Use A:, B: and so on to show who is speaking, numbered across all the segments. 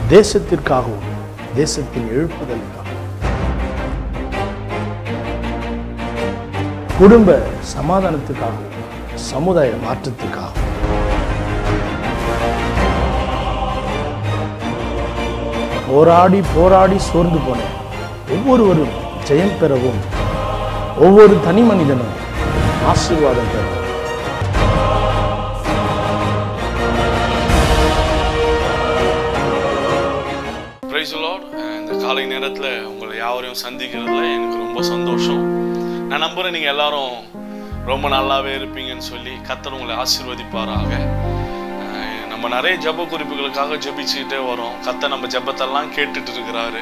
A: தேசத்திற்காகவும் தேசத்தின் எழுப்புதலுக்காக குடும்ப சமாதானத்துக்காகவும் சமுதாய மாற்றத்துக்காகவும் போராடி போராடி சோர்ந்து போன ஒவ்வொருவரும் ஜெயம் பெறவும் ஒவ்வொரு தனி மனிதனும் ஆசீர்வாதம் பெறவும்
B: பிரைஸ் லார்ட் இந்த காலை நேரத்தில் உங்களை யாவரையும் சந்திக்கிறதுல எனக்கு ரொம்ப சந்தோஷம் நான் நம்புகிறேன் நீங்கள் எல்லாரும் ரொம்ப நல்லாவே இருப்பீங்கன்னு சொல்லி கத்தர் உங்களை ஆசீர்வதிப்பாராக அஹ் நம்ம நிறைய ஜெப குறிப்புகளுக்காக ஜெபிச்சுக்கிட்டே வரோம் கத்தர் நம்ம ஜெபத்தெல்லாம் கேட்டுட்டு இருக்கிறாரு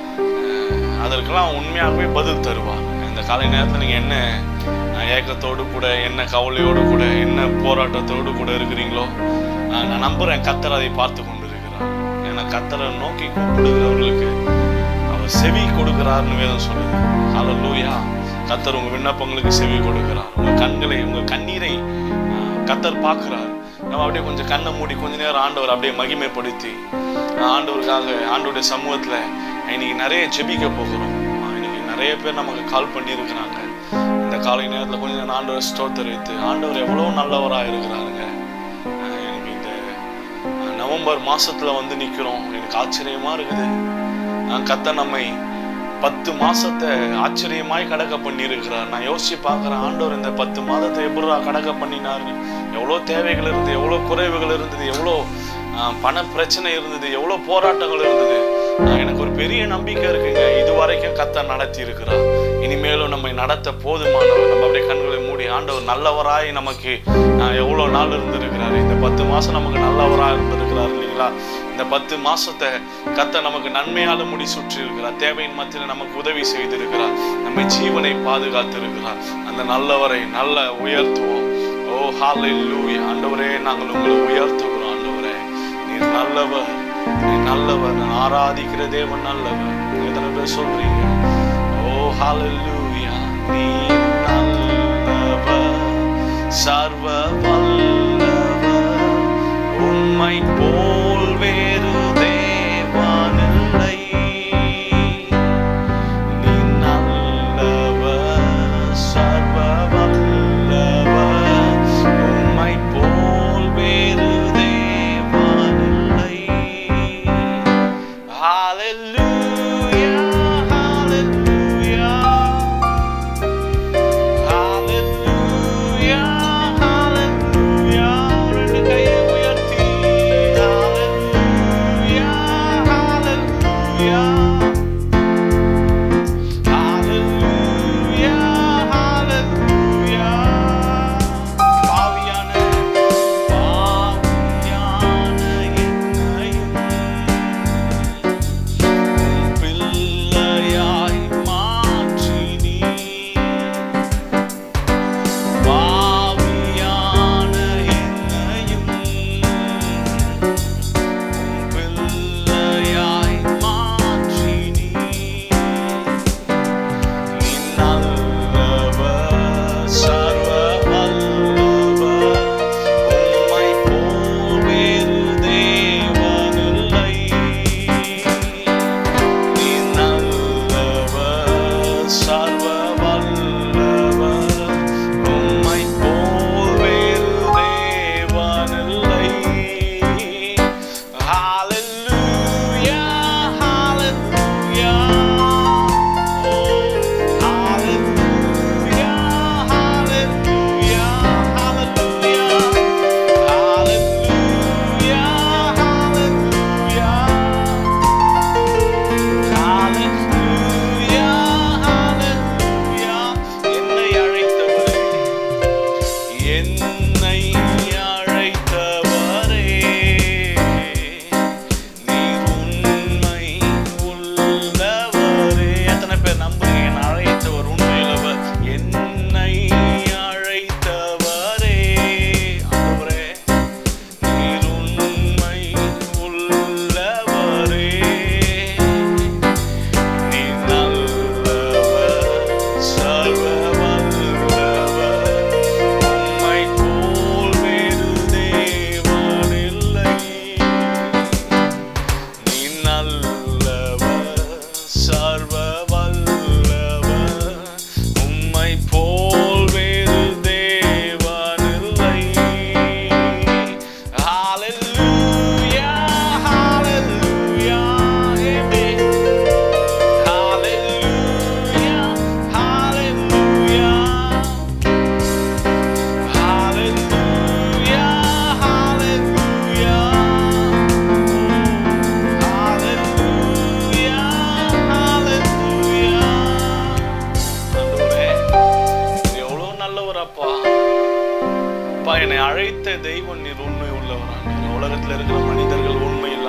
B: அஹ் அதற்கெல்லாம் உண்மையாகவே பதில் தருவார் இந்த காலை நேரத்தில் நீங்கள் என்ன அஹ் ஏக்கத்தோடு கூட என்ன கவலையோடு கூட என்ன போராட்டத்தோடு கூட இருக்கிறீங்களோ அஹ் நான் நம்புகிறேன் கத்தர் அதை பார்த்து கொண்டு இருக்கிறார் ஏன்னா கத்தரை நோக்கி கூப்பிடுகிறவர்களுக்கு அவர் செவி கொடுக்கிறார்னு வேதம் சொல்லுது ஹalleluya கத்தர் உங்க விண்ணப்பங்களுக்கு செவி கொடுக்கிறார் உங்க கண்களை உங்க கண்ணீரை ஆஹ், கத்தர் பார்க்கிறார் நம்ம அப்படியே கொஞ்சம் கண்ணை மூடி கொஞ்ச நேரம் ஆண்டவர் அப்படியே மகிமைப்படுத்தி ஆஹ், ஆண்டவருக்காக ஆண்டவருடைய சமூகத்துல இன்னைக்கு நிறைய ஜெபிக்க போகிறோம் ஆஹ், இன்னைக்கு நிறைய பேர் நமக்கு கால் பண்ணியிருக்கிறாங்க இந்த காலை நேரத்துல கொஞ்ச நேரம் ஆண்டவர் ஸ்தோத்தரித்து ஆண்டவர் எவ்வளவு நல்லவராக இருக்கிறாருங்க ஆஹ், எனக்கு இந்த ஆஹ், நவம்பர் மாசத்துல வந்து நிக்கிறோம் எனக்கு ஆச்சரியமா இருக்குது ஆஹ், கர்த்தர் நம்மை பத்து மாசத்தை ஆச்சரியமாய் கடக்க பண்ணியிருக்கிறார் நான் யோசிச்சு பார்க்குறேன் ஆண்டவர் இந்த பத்து மாதத்தை எப்படிடா கடக்க பண்ணினாரு எவ்வளோ தேவைகள் இருந்தது எவ்வளோ குறைவுகள் இருந்தது எவ்வளோ ஆஹ், பண பிரச்சனை இருந்தது எவ்வளோ போராட்டங்கள் இருந்தது ஆஹ், எனக்கு ஒரு பெரிய நம்பிக்கை இருக்குங்க இது வரைக்கும் கத்த நடத்தி இருக்கிறார் இனிமேலும் நம்மை நடத்த போதுமானவர் நம்ம அப்படியே கண்களை மூடி ஆண்டவர் நல்லவராய் நமக்கு ஆஹ், எவ்வளோ நாள் இருந்திருக்கிறாரு இந்த பத்து மாசம் நமக்கு நல்லவராக இருந்திருக்கிறார் இல்லைங்களா இந்த பத்து மாசத்தை கத்த நமக்கு நன்மையால முடி சுற்றி இருக்கிறார் தேவையின் மத்தியில் நமக்கு உதவி செய்திருக்கிறார் நம்மை ஜீவனை பாதுகாத்து இருக்கிறார் அந்த நல்லவரை நல்ல உயர்த்துவோம் ஓ ஹalleluya ஆண்டவரே நாங்கள் உங்களை உயர்த்துகிறோம் ஆண்டவரே நீர் நல்லவர் நீர் நல்லவர் நான் ஆராதிக்கிற தேவன் நல்லவர் எத்தனை பேர் சொல்றீங்க ஓ ஹalleluya நீர் நல்லவர் சர்வ வல்லவர் உம்மை போல் வேறு தேவானில்லை நீ நல்லவர் சர்வ வல்லவர் உம்மை போல் வேறு தேவானில்லை Hallelujah, hallelujah. Hallelujah, hallelujah. ரெண்டு கையை உயர்த்தி. Hallelujah,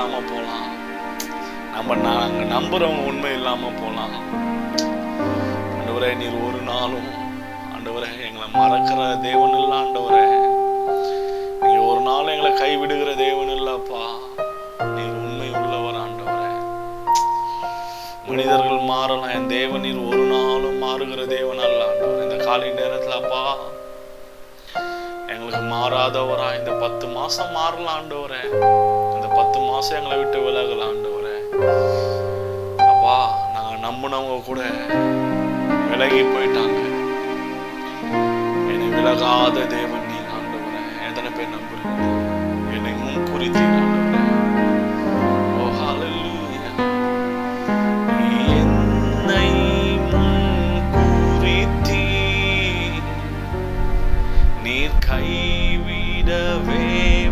B: இல்லாம போலாம் நம்ம நாங்க நம்புறவங்க உண்மை இல்லாம போலாம் ஆண்டவரே நீர் ஒரு நாளும் ஆண்டவரே எங்களை மறக்கிற தேவன் இல்ல ஆண்டவரே நீங்க ஒரு நாள் எங்களை கைவிடுகிற தேவன் இல்லப்பா நீர் உண்மை உள்ளவர் ஆண்டவரே மனிதர்கள் மாறலாம் என் தேவன் நீர் ஒரு நாளும் மாறுகிற தேவன் அல்ல ஆண்டவர் இந்த காலை நேரத்துல அப்பா எங்களுக்கு மாறாதவரா இந்த பத்து மாசம் மாறலாம் ஆண்டவரே இந்த பத்து மாசம் எங்களை விட்டு விலகலாம் ஆண்டவரே அப்பா நாங்க நம்பினவங்க கூட விலகி போயிட்டாங்க என்னை விலகாத தேவன் நீங்க ஆண்டவரே எத்தனை பேர் நம்புறீங்க என்னை முன் குறித்தீங்க ஆண்டவரே ஓ ஹalleluya என்னை முன் குறித்தீர் நீர் கைவிடவே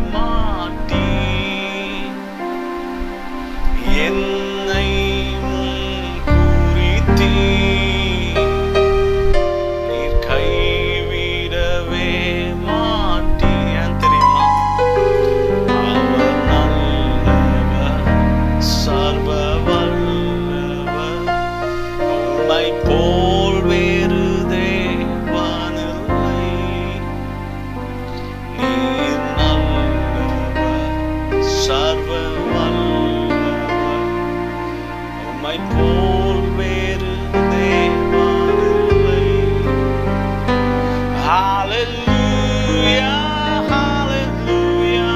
B: மாட்டீர் என்னை முன் குறித்தீர் நீர் கைவிடவே மாட்டீர் ஏன் தெரியுமா அவர் நல்லவர் சர்வ வல்லவர் உம்மை போல் வேறு தேவனில்லை நீர் நல்லவர் சர்வ வல்லவர் உம்மை போல் வேறு தேவனில்லை Hallelujah, hallelujah.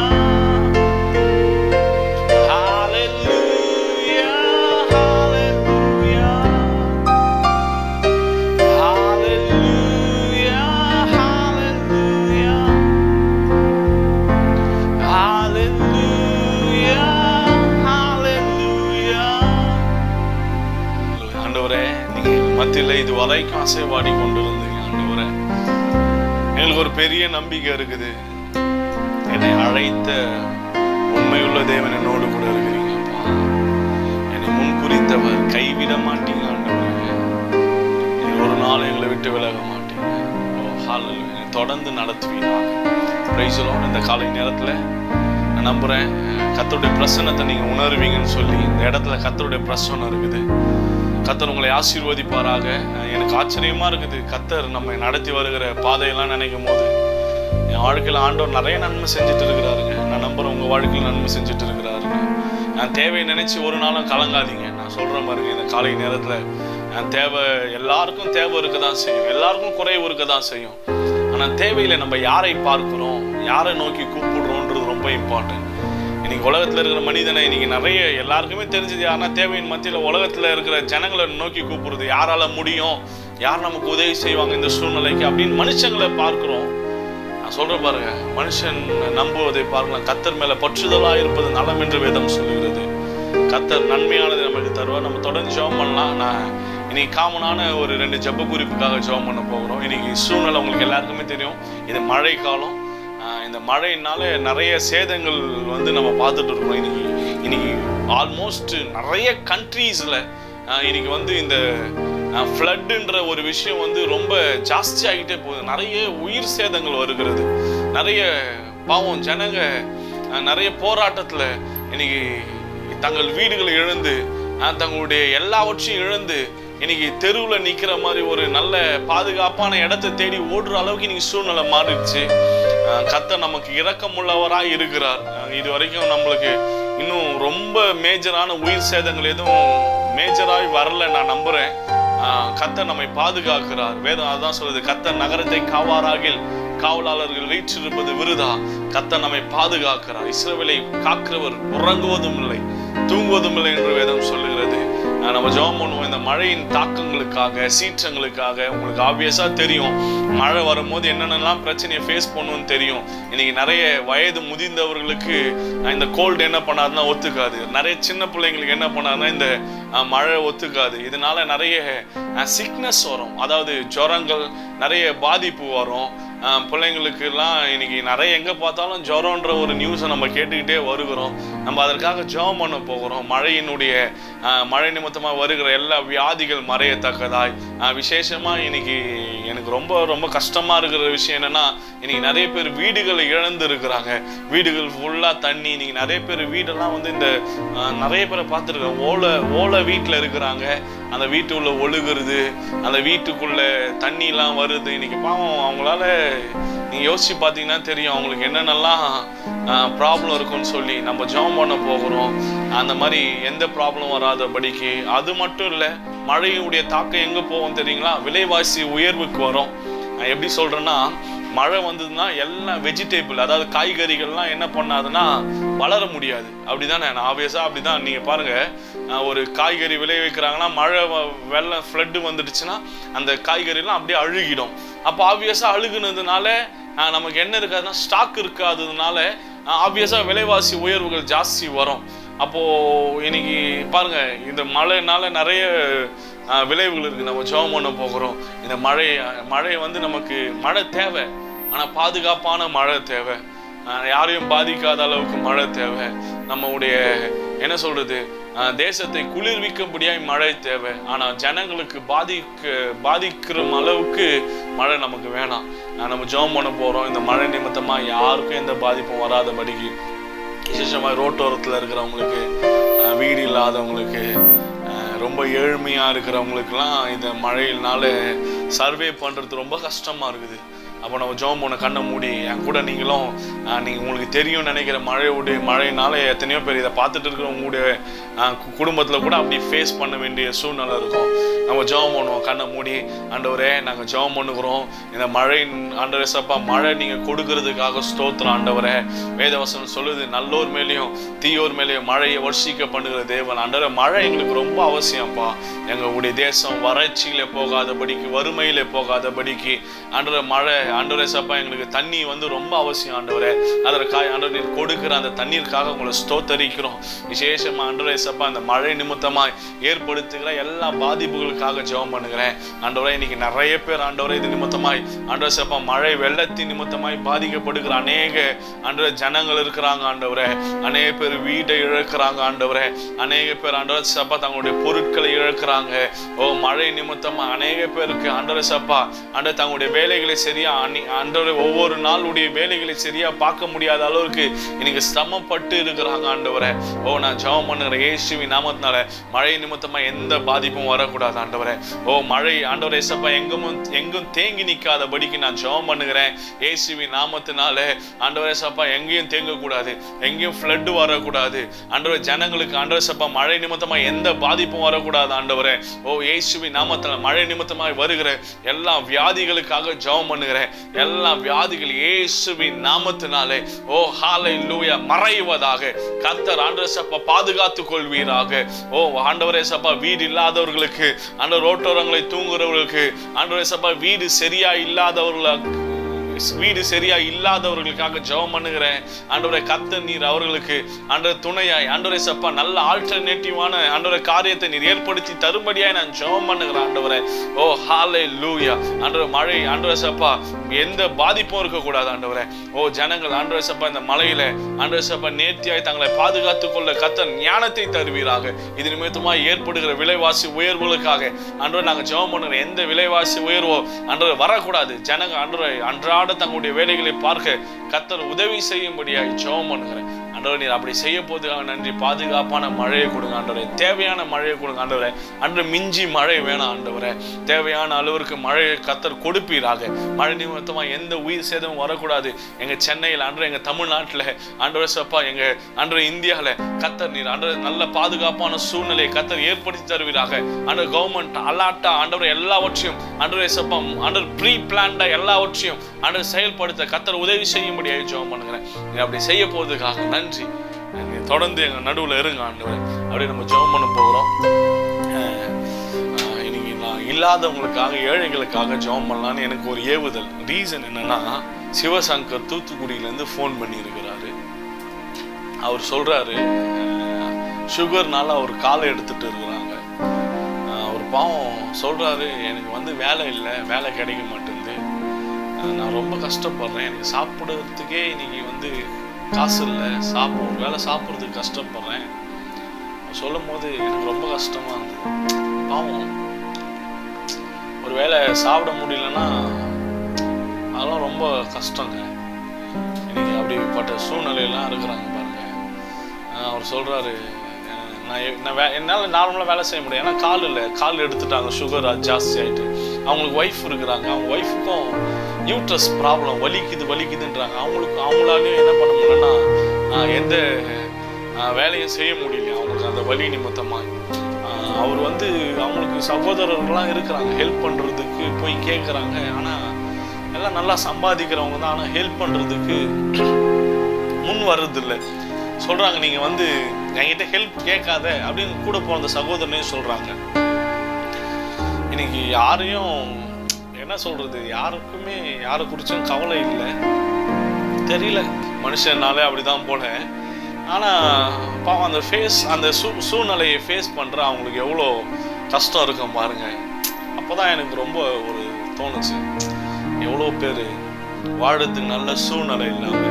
B: Hallelujah, hallelujah. Hallelujah, hallelujah. Hallelujah, hallelujah. ஆண்டவரே நீங்க எங்க மத்தியில இது வரைக்கும் அசைவாடி கொண்டு இருந்தீங்க ஆண்டவரே எங்களுக்கு ஒரு பெரிய நம்பிக்கை இருக்குது என்னை அழைத்த உண்மையுள்ள தேவன் என்னோடு கூட இருக்கிறீங்கப்பா என்னை முன் குறித்தவர் கைவிட மாட்டீங்க ஆண்டவரே நீங்க ஒரு நாள் எங்களை விட்டு விலக மாட்டீங்க ஓ ஹalleluya. என்னை தொடர்ந்து நடத்துவீங்க பிரைஸ்லோன் இந்த காலை நேரத்துல நான் நம்புறேன் கத்தருடைய பிரசன்னத்தை நீங்க உணர்வீங்கன்னு சொல்லி இந்த இடத்துல கத்தருடைய பிரசன்னம் இருக்குது கத்தர் உங்களை ஆசீர்வதிப்பாராக எனக்கு ஆச்சரியமா இருக்குது கத்தர் நம்மை நடத்தி வருகிற பாதையெல்லாம் நினைக்கும் போது என் வாழ்க்கையில் ஆண்டவர் நிறைய நன்மை செஞ்சுட்டு இருக்கிறாருங்க நான் நம்புறேன் உங்க வாழ்க்கையில் நன்மை செஞ்சுட்டு இருக்கிறாருங்க நான் தேவையை நினைச்சு ஒரு நாளும் கலங்காதீங்க நான் சொல்றேன் பாருங்க இந்த காலை நேரத்துல நான் தேவை எல்லாருக்கும் தேவை இருக்க தான் செய்யும் எல்லாருக்கும் குறைவு இருக்க தான் செய்யும் ஆனா தேவையில நம்ம யாரை பார்க்கிறோம் யாரை நோக்கி கூப்பிடுறோன்றது ரொம்ப இம்பார்ட்டன்ட் இன்னைக்கு உலகத்துல இருக்கிற மனிதனை இன்னைக்கு நிறைய எல்லாருக்குமே தெரிஞ்சது யாருன்னா தேவையின் மத்தியில உலகத்துல இருக்கிற ஜனங்களை நோக்கி கூப்பிடுறது யாரால முடியும் யார் நமக்கு உதவி செய்வாங்க இந்த சூழ்நிலைக்கு அப்படின்னு மனுஷங்களை பார்க்கிறோம் நான் சொல்றேன் பாருங்க மனுஷன் நம்புவதை பார்க்கலாம் கத்தர் மேல பற்றுதலா இருப்பது நலம் என்று வேதம் சொல்லுகிறது கத்தர் நன்மையானதை நமக்கு தருவார் நம்ம தொடர்ந்து ஜெபம் பண்ணலாம் நான் இன்னைக்கு காமனான ஒரு ரெண்டு ஜெப குறிப்புக்காக ஜெபம் பண்ண போகிறோம் இன்னைக்கு சூழ்நிலை உங்களுக்கு எல்லாருக்குமே தெரியும் இது மழை காலம் ஆஹ் இந்த மழையினால நிறைய சேதங்கள் வந்து நம்ம பார்த்துட்டு இருக்கோம் இன்னைக்கு இன்னைக்கு ஆல்மோஸ்ட் நிறைய கண்ட்ரீஸில் இன்னைக்கு வந்து இந்த ஃப்ளட்டுன்ற ஒரு விஷயம் வந்து ரொம்ப ஜாஸ்தி ஆகிட்டே போகுது நிறைய உயிர் சேதங்கள் வருகிறது நிறைய பாவம் ஜனங்க அஹ், நிறைய போராட்டத்தில் இன்னைக்கு தங்கள் வீடுகளை இழந்து அஹ், தங்களுடைய எல்லாவற்றையும் இழந்து இன்னைக்கு தெருவில் நிற்கிற மாதிரி ஒரு நல்ல பாதுகாப்பான இடத்தை தேடி ஓடுற அளவுக்கு இன்னைக்கு சூழ்நிலை மாறிடுச்சு அஹ், கர்த்தர் நமக்கு இரக்கமுள்ளவராய் இருக்கிறார் அஹ், இது வரைக்கும் நம்மளுக்கு இன்னும் ரொம்ப மேஜரான உயிர் சேதங்கள் எதுவும் மேஜராய் வரல நான் நம்புறேன் ஆஹ் கர்த்தர் நம்மை பாதுகாக்கிறார் வேதம் அதான் சொல்லுது கர்த்தர் நகரத்தை காவாராகில் காவலாளர்கள் வீற்றிருப்பது விருதா கர்த்தர் நம்மை பாதுகாக்கிறார் இஸ்ரவேலை காக்கிறவர் உறங்குவதும் இல்லை தூங்குவதும் இல்லை என்று வேதம் சொல்லுகிறது ஆஹ் நம்ம ஜெபம் பண்ணுவோம் இந்த மழையின் தாக்கங்களுக்காக சீற்றங்களுக்காக உங்களுக்கு ஆப்வியஸா தெரியும் மழை வரும்போது என்னென்னலாம் பிரச்சனையை ஃபேஸ் பண்ணுவோம்னு தெரியும் இன்னைக்கு நிறைய வயது முதிர்ந்தவர்களுக்கு ஆஹ் இந்த கோல்டு என்ன பண்ணாருன்னா ஒத்துக்காது நிறைய சின்ன பிள்ளைங்களுக்கு என்ன பண்ணாருன்னா இந்த ஆஹ் மழை ஒத்துக்காது இதனால நிறைய சிக்னஸ் வரும் அதாவது ஜுரங்கள் நிறைய பாதிப்பு வரும் ஆஹ், பிள்ளைங்களுக்கெல்லாம் இன்னைக்கு நிறைய எங்கே பார்த்தாலும் ஜுரம்ன்ற ஒரு நியூஸை நம்ம கேட்டுக்கிட்டே வருகிறோம் நம்ம அதற்காக ஜெபம் பண்ண போகிறோம் மழையினுடைய ஆஹ், மழை நிமித்தமாக வருகிற எல்லா வியாதிகள் மறையத்தக்கதாய் ஆஹ், விசேஷமா இன்னைக்கு எனக்கு ரொம்ப ரொம்ப கஷ்டமா இருக்கிற விஷயம் என்னன்னா இன்னைக்கு நிறைய பேர் வீடுகளை இழந்து இருக்கிறாங்க வீடுகள் ஃபுல்லா தண்ணி இன்னைக்கு நிறைய பேர் வீடெல்லாம் வந்து இந்த ஆஹ், நிறைய பேரை பார்த்துருக்கேன் ஓலை ஓலை வீட்டில் இருக்கிறாங்க அந்த வீட்டுக்குள்ள ஒழுகுறது அந்த வீட்டுக்குள்ள தண்ணிலாம் வருது இன்னைக்கு பாவம் அவங்களால நீங்க யோசிச்சு பார்த்தீங்கன்னா தெரியும் அவங்களுக்கு என்னென்னலாம் ப்ராப்ளம் இருக்குன்னு சொல்லி நம்ம ஜெபம் பண்ண போகிறோம் அந்த மாதிரி எந்த ப்ராப்ளம் வராதபடிக்கு அது மட்டும் இல்லை மழையுடைய தாக்கம் எங்கே போகும் தெரியுங்களா விலைவாசி உயர்வுக்கு வரும் நான் எப்படி சொல்றேன்னா மழை வந்ததுன்னா எல்லாம் வெஜிடேபிள் அதாவது காய்கறிகள்லாம் என்ன பண்ணாதுன்னா வளர முடியாது அப்படிதானே நான் ஆப்வியஸாக அப்படிதான் நீங்க பாருங்க அஹ் ஒரு காய்கறி விளைவிக்கிறாங்கன்னா மழை வ- வெள்ளம் ஃப்ளட்டு வந்துடுச்சுன்னா அந்த காய்கறிலாம் அப்படியே அழுகிடும் அப்போ ஆப்வியஸாக அழுகுனதுனால அஹ் நமக்கு என்ன இருக்காதுன்னா ஸ்டாக் இருக்காததுனால ஆப்வியஸாக விலைவாசி உயர்வுகள் ஜாஸ்தி வரும் அப்போ இன்னைக்கு பாருங்க இந்த மழைனால நிறைய அஹ், விளைவுகள் இருக்கு நம்ம ஜெபம் பண்ண போகிறோம் இந்த மழை மழை வந்து நமக்கு மழை தேவை ஆனா பாதுகாப்பான மழை தேவை அஹ், யாரையும் பாதிக்காத அளவுக்கு மழை தேவை நம்மளுடைய என்ன சொல்றது அஹ், தேசத்தை குளிர்விக்கும்படியாய் மழை தேவை ஆனா ஜனங்களுக்கு பாதிக்க பாதிக்கிற அளவுக்கு மழை நமக்கு வேணாம் அஹ், நம்ம ஜெபம் பண்ண போறோம் இந்த மழை நிமித்தமா யாருக்கும் எந்த பாதிப்பும் வராதபடிக்கு விசேஷமாக ரோட்டோரத்தில் இருக்கிறவங்களுக்கு அஹ், வீடு இல்லாதவங்களுக்கு அஹ், ரொம்ப ஏழ்மையாக இருக்கிறவங்களுக்குலாம் இந்த மழையினால சர்வே பண்ணுறது ரொம்ப கஷ்டமாக இருக்குது அப்போ நம்ம ஜோம் பண்ண கண்ணை மூடி என் கூட நீங்களும் அஹ், நீங்க உங்களுக்கு தெரியும் நினைக்கிற மழையுடைய மழையினால எத்தனையோ பேர் இதை பார்த்துட்டு இருக்கிற உங்களுடைய அஹ், கு- குடும்பத்துல கூட அப்படி ஃபேஸ் பண்ண வேண்டிய சூழ்நிலை இருக்கும் நம்ம ஜெபம் பண்ணுவோம் கண்ணை மூடி ஆண்டவரே நாங்க ஜெபம் பண்ணுகிறோம் இந்த மழை ஆண்டவரே சப்பா மழை நீங்க கொடுக்கறதுக்காக ஸ்தோத்திரம் ஆண்டவரே வேதவசனம் சொல்லுது நல்லோர் மேலேயும் தீயோர் மேலேயும் மழையை வர்ஷிக்க பண்ணுகிற தேவன் ஆண்டவரே மழை எங்களுக்கு ரொம்ப அவசியம்ப்பா எங்களுடைய தேசம் வறட்சியில போகாதபடிக்கு வறுமையில போகாதபடிக்கு ஆண்டவரே மழை ஆண்டவரே சப்பா எங்களுக்கு தண்ணி வந்து ரொம்ப அவசியம் ஆண்டவரே அதற்காக ஆண்டவர் நீர் கொடுக்கிற அந்த தண்ணீருக்காக உங்களை ஸ்தோத்தரிக்கிறோம் விசேஷமா ஆண்டவரே சப்பா அந்த மழை நிமித்தமாய் ஏற்படுத்துகிற எல்லா பாதிப்புகளுக்காக ஜெபம் பண்ணுகிறேன் ஆண்டவரே இன்னைக்கு நிறைய பேர் ஆண்டவரே இது நிமித்தமாய் ஆண்டவரே சப்பா மழை வெள்ளத்தின் நிமித்தமாய் பாதிக்கப்படுகிற அநேக ஆண்டவரே ஜனங்கள் இருக்கிறாங்க ஆண்டவரே அநேக பேர் வீட்டை இழக்கிறாங்க ஆண்டவரே அநேக பேர் ஆண்டவரே சப்பா தங்களுடைய பொருட்களை இழக்கிறாங்க ஓ மழை நிமித்தமா அநேக பேருக்கு ஆண்டவரே சப்பா ஆண்டவர் தங்களுடைய வேலைகளை சரியா அணி ஆண்டவரே ஒவ்வொரு நாளுடைய வேலைகளை சரியா பார்க்க முடியாத அளவுக்கு இன்னைக்கு சிரமப்பட்டு இருக்கிறாங்க ஆண்டவரே ஓ நான் ஜெபம் பண்ணுகிற இயேசுவின் நாமத்தினால மழை நிமித்தமா எந்த பாதிப்பும் வரக்கூடாது ஆண்டவரே ஓ மழை ஆண்டவரே சப்பா எங்கும் எங்கும் தேங்கி நிற்காதபடிக்கு நான் ஜெபம் பண்ணுகிறேன் இயேசுவின் நாமத்தினால ஆண்டவரே சப்பா எங்கேயும் தேங்கக்கூடாது எங்கேயும் ஃப்ளட் வரக்கூடாது ஆண்டவரே ஜனங்களுக்கு ஆண்டவரே சப்பா மழை நிமித்தமா எந்த பாதிப்பும் வரக்கூடாது ஆண்டவரே ஓ இயேசுவின் நாமத்தில் மழை நிமித்தமாய் வருகிற எல்லா வியாதிகளுக்காக ஜெபம் பண்ணுகிறேன் எல்லா வியாதிகள் இயேசுவின் நாமத்தினாலே ஓ ஹாலை லூயா மறைவதாக கர்த்தர் ஆண்டவரே சப்பா பாதுகாத்துக் கொள்வீராக ஓ ஆண்டவரே சப்பா வீடு இல்லாதவர்களுக்கு ஆண்டவர் ரோட்டோரங்களை தூங்குறவர்களுக்கு ஆண்டவரே சப்பா வீடு சரியா இல்லாதவர்களுக்கு வீடு சரியா இல்லாதவர்களுக்காக ஜெபம் பண்ணுகிறேன் ஆண்டவரே கத்த நீர் அவர்களுக்கு ஆண்டவர் துணையாய் ஆண்டவரே சப்பா நல்ல ஆல்டர்னேட்டிவான ஆண்டவரே காரியத்தை நீர் ஏற்படுத்தி தரும்படியாய் நான் ஜெபம் பண்ணுகிறேன் ஆண்டவரே ஓ ஹாலே லூயா ஆண்டவர் மழை ஆண்டவரே சப்பா எந்த பாதிப்பும் இருக்கக்கூடாது ஆண்டவரே ஓ ஜனங்கள் ஆண்டவரே சப்பா இந்த மலையில ஆண்டவரே சப்பா நேர்த்தியாய் தங்களை பாதுகாத்துக் கொள்ள கத்த ஞானத்தை தருவீராக இது நிமித்தமாய் ஏற்படுகிற விலைவாசி உயர்வுகளுக்காக ஆண்டவர் நாங்க ஜெபம் பண்ணுகிற எந்த விலைவாசி உயர்வோ ஆண்டவர் வரக்கூடாது ஜனங்க ஆண்டவரை அன்றாட தங்களுடைய வேலைகளை பார்க்க கத்தர் உதவி செய்யும்படியாய் ஜெபம் பண்ணுகிறேன் ஆண்டவர் நீர் அப்படி செய்ய போதுக்காக நன்றி பாதுகாப்பான மழையை கொடுங்க ஆண்டவரே தேவையான மழையை கொடுங்க ஆண்டவரே அன்று மிஞ்சி மழை வேணாம் ஆண்டவரே தேவையான அளவிற்கு மழையை கத்தர் கொடுப்பீராக மழை நிமித்தமா எந்த உயிர் சேதமும் வரக்கூடாது எங்க சென்னையில் அன்று எங்க தமிழ்நாட்டில் ஆண்டவரே சப்பா எங்க அன்று இந்தியாவில் கத்தர் நீர் ஆண்டவர் நல்ல பாதுகாப்பான சூழ்நிலையை கத்தர் ஏற்படுத்தி தருவீராக ஆண்டவர் கவர்மெண்ட் அலாட்டா ஆண்டவர் எல்லாவற்றையும் ஆண்டவரே சப்பா ஆண்டவர் ப்ரீ பிளான்டா எல்லாவற்றையும் ஆண்டவர் செயல்படுத்த கத்தர் உதவி செய்யும்படியாக ஜெபம் பண்ணுகிறேன் நீ அப்படி செய்ய போவதுக்காக நன்றி நீ தொடர்ந்து எங்க நடுவுல இருங்க ஆண்டவரே அப்படியே நம்ம ஜெபம் பண்ண போகிறோம் அஹ், அஹ், இன்னைக்கு நான் இல்லாதவங்களுக்காக ஏழைகளுக்காக ஜெபம் பண்ணலான்னு எனக்கு ஒரு ஏவுதல் ரீசன் என்னன்னா சிவசங்கர் தூத்துக்குடியிலேருந்து ஃபோன் பண்ணியிருக்கிறாரு அவர் சொல்றாரு சுகர்னால அவர் காலை எடுத்துட்டு இருக்கிறாங்க அஹ், அவர் பாவம் சொல்றாரு எனக்கு வந்து வேலை இல்லை வேலை கிடைக்க மாட்டேங்குது அஹ் நான் ரொம்ப கஷ்டப்படுறேன் எனக்கு சாப்பிடுறதுக்கே இன்னைக்கு வந்து காசு இல்லை சாப்பிட ஒரு வேளை சாப்பிட்றதுக்கு கஷ்டப்படுறேன் சொல்லும் போது எனக்கு ரொம்ப கஷ்டமா இருந்தது பாவம் ஒரு வேளை சாப்பிட முடியலன்னா அதெல்லாம் ரொம்ப கஷ்டங்க இன்னைக்கு அப்படிப்பட்ட சூழ்நிலையெல்லாம் இருக்கிறாங்க பாருங்க அஹ் அவர் சொல்றாரு அஹ் நான் எ- நான் வே- என்னால் நார்மலாக வேலை செய்ய முடியும் ஏன்னா கால் இல்லை கால் எடுத்துட்டாங்க சுகர் ஜாஸ்தி ஆயிட்டு அவங்களுக்கு ஒய்ஃப் இருக்கிறாங்க அவங்க ஒய்ஃபுக்கும் யூட்ரஸ் ப்ராப்ளம் வலிக்குது வலிக்குதுன்றாங்க அவங்களுக்கு அவங்களாலையும் என்ன பண்ண முடியலன்னா அஹ் எந்த அஹ் வேலையும் செய்ய முடியல அவங்களுக்கு அந்த வலி நிமித்தமாக அவர் வந்து அவங்களுக்கு சகோதரர்கள்லாம் இருக்கிறாங்க ஹெல்ப் பண்ணுறதுக்கு போய் கேட்குறாங்க ஆனால் எல்லாம் நல்லா சம்பாதிக்கிறவங்க தான் ஆனால் ஹெல்ப் பண்ணுறதுக்கு முன் வர்றதில்ல சொல்கிறாங்க நீங்கள் வந்து என்கிட்ட ஹெல்ப் கேட்காத அப்படின்னு கூட போன சகோதரனே சொல்கிறாங்க இன்னைக்கு யாரையும் என்ன சொல்கிறது யாருக்குமே யாரை குறிச்சும் கவலை இல்லை தெரியல மனுஷனாலே அப்படிதான் போல ஆனால் பாவம் அந்த ஃபேஸ் அந்த சூ சூழ்நிலையை ஃபேஸ் பண்ணுற அவங்களுக்கு எவ்வளோ கஷ்டம் இருக்கும் பாருங்க அப்போதான் எனக்கு ரொம்ப ஒரு தோணுச்சு எவ்வளோ பேர் வாழறதுக்கு நல்ல சூழ்நிலை இல்லாமல்